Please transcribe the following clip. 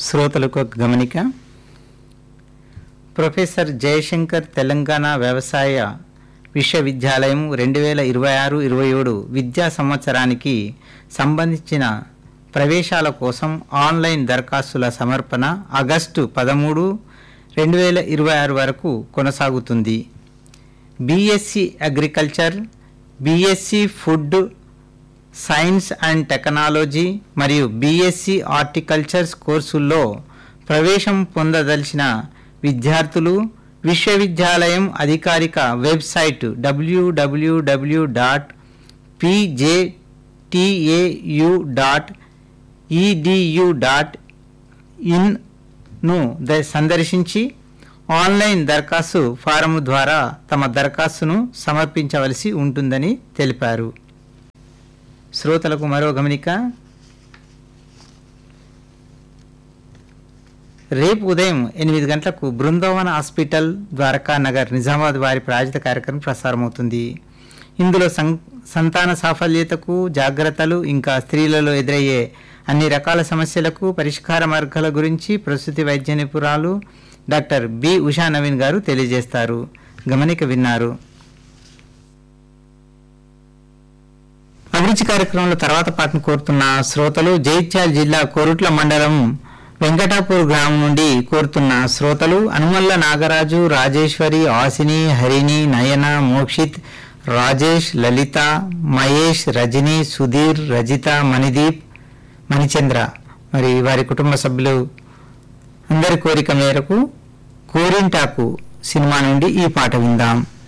శ్రోతలకు ఒక గమనిక ప్రొఫెసర్ జయశంకర్ తెలంగాణ వ్యవసాయ విశ్వవిద్యాలయం రెండు వేల ఇరవై ఆరు ఇరవై ఏడు విద్యా సంవత్సరానికి సంబంధించిన ప్రవేశాల కోసం ఆన్లైన్ దరఖాస్తుల సమర్పణ ఆగస్టు పదమూడు రెండు వేల ఇరవై ఆరు వరకు కొనసాగుతుంది BSc agriculture BSc food science and technology మరియు బీఎస్సీ హార్టికల్చర్స్ కోర్సుల్లో ప్రవేశం పొందదలిచిన విద్యార్థులు విశ్వవిద్యాలయం అధికారిక website WWW dot PJTAU dot EDU dot ఇన్ను ద సందర్శించి ఆన్లైన్ దరఖాస్తు ఫారము ద్వారా తమ దరఖాస్తును సమర్పించవలసి ఉంటుందని తెలిపారు శ్రోతలకు మరో గమనిక రేపు ఉదయం ఎనిమిది గంటలకు బృందావన హాస్పిటల్ ద్వారకా నగర్ నిజామాబాద్ వారి ప్రాయోజిత కార్యక్రమం ప్రసారమవుతుంది ఇందులో సం సంతాన సాఫల్యతకు జాగ్రత్తలు ఇంకా స్త్రీలలో ఎదురయ్యే అన్ని రకాల సమస్యలకు పరిష్కార మార్గాల గురించి ప్రసూతి వైద్య నిపుణురాలు డాక్టర్ బి ఉషా నవీన్ గారు తెలియజేస్తారు గమనిక విన్నారు అభిరుచి కార్యక్రమంలో తర్వాత పాటను కోరుతున్న శ్రోతలు జైత్యాల జిల్లా కోరుట్ల మండలం వెంకటాపూర్ గ్రామం నుండి కోరుతున్న శ్రోతలు అనుమల్ల నాగరాజు రాజేశ్వరి ఆసిని హరిణి నయన మోక్షిత్ రాజేష్ లలిత మహేష్ రజని సుధీర్ రజిత మణిదీప్ మణిచంద్ర మరి వారి కుటుంబ సభ్యులు అందరి కోరిక మేరకు కోరింటాకు సినిమా నుండి ఈ పాట విందాం